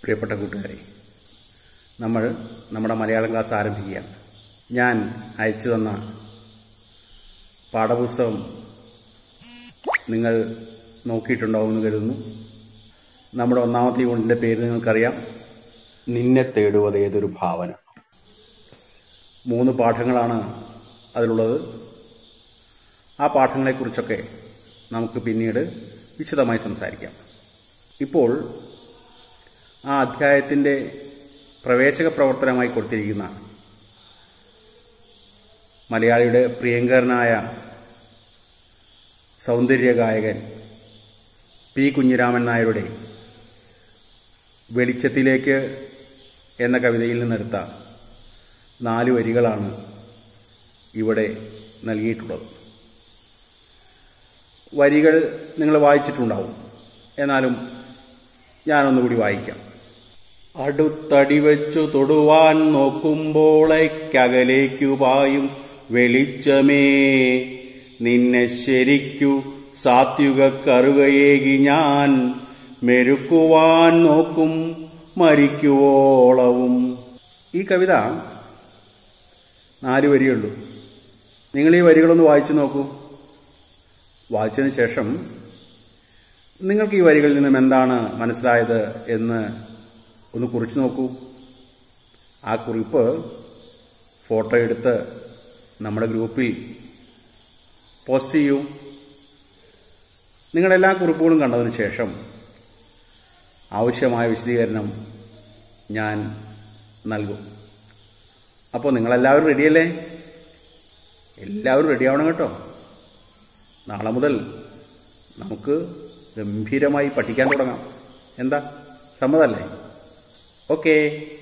പ്രിയപ്പെട്ട കൂട്ടുകാരെ നമ്മൾ നമ്മുടെ മലയാളം ക്ലാസ് ആരംഭിക്കുകയാണ് ഞാൻ അയച്ചു തന്ന പാഠപുസ്തകം നിങ്ങൾ നോക്കിയിട്ടുണ്ടാവുമെന്ന് കരുതുന്നു നമ്മുടെ ഒന്നാമത്തെ യൂണിറ്റിൻ്റെ പേര് നിങ്ങൾക്കറിയാം നിന്നെ തേടുവത് ഏതൊരു ഭാവന മൂന്ന് പാഠങ്ങളാണ് അതിലുള്ളത് ആ പാഠങ്ങളെക്കുറിച്ചൊക്കെ നമുക്ക് പിന്നീട് വിശദമായി സംസാരിക്കാം ഇപ്പോൾ ആ അധ്യായത്തിൻ്റെ പ്രവേശക പ്രവർത്തനമായി കൊടുത്തിരിക്കുന്ന മലയാളിയുടെ പ്രിയങ്കരനായ സൗന്ദര്യഗായകൻ പി കുഞ്ഞിരാമൻ നായരുടെ വെളിച്ചത്തിലേക്ക് എന്ന കവിതയിൽ നിന്നെടുത്ത നാല് വരികളാണ് ഇവിടെ നൽകിയിട്ടുള്ളത് വരികൾ നിങ്ങൾ വായിച്ചിട്ടുണ്ടാവും എന്നാലും ഞാനൊന്നുകൂടി വായിക്കാം അടുത്തടി വെച്ചു തൊടുവാൻ നോക്കുമ്പോളേക്കകലേക്കു പായും വെളിച്ചമേ നിന്നെ ശരിക്കു സാത്വിക കറുകയേകി ഞാൻ മെരുക്കുവാൻ നോക്കും മരിക്കുവോളവും ഈ കവിത നാല് വരിയുള്ളൂ നിങ്ങൾ ഈ വരികളൊന്ന് വായിച്ചു നോക്കൂ വായിച്ചതിന് ശേഷം നിങ്ങൾക്ക് ഈ വരികളിൽ നിന്നും എന്താണ് മനസ്സിലായത് എന്ന് ഒന്ന് കുറിച്ച് നോക്കൂ ആ കുറിപ്പ് ഫോട്ടോ എടുത്ത് നമ്മുടെ ഗ്രൂപ്പിൽ പോസ്റ്റ് ചെയ്യൂ നിങ്ങളെല്ലാ കുറിപ്പുകളും കണ്ടതിന് ശേഷം ആവശ്യമായ വിശദീകരണം ഞാൻ നൽകും അപ്പോൾ നിങ്ങളെല്ലാവരും റെഡിയല്ലേ എല്ലാവരും റെഡിയാവണം കേട്ടോ നാളെ മുതൽ നമുക്ക് ഗംഭീരമായി പഠിക്കാൻ തുടങ്ങാം എന്താ സമ്മതല്ലേ ഓക്കേ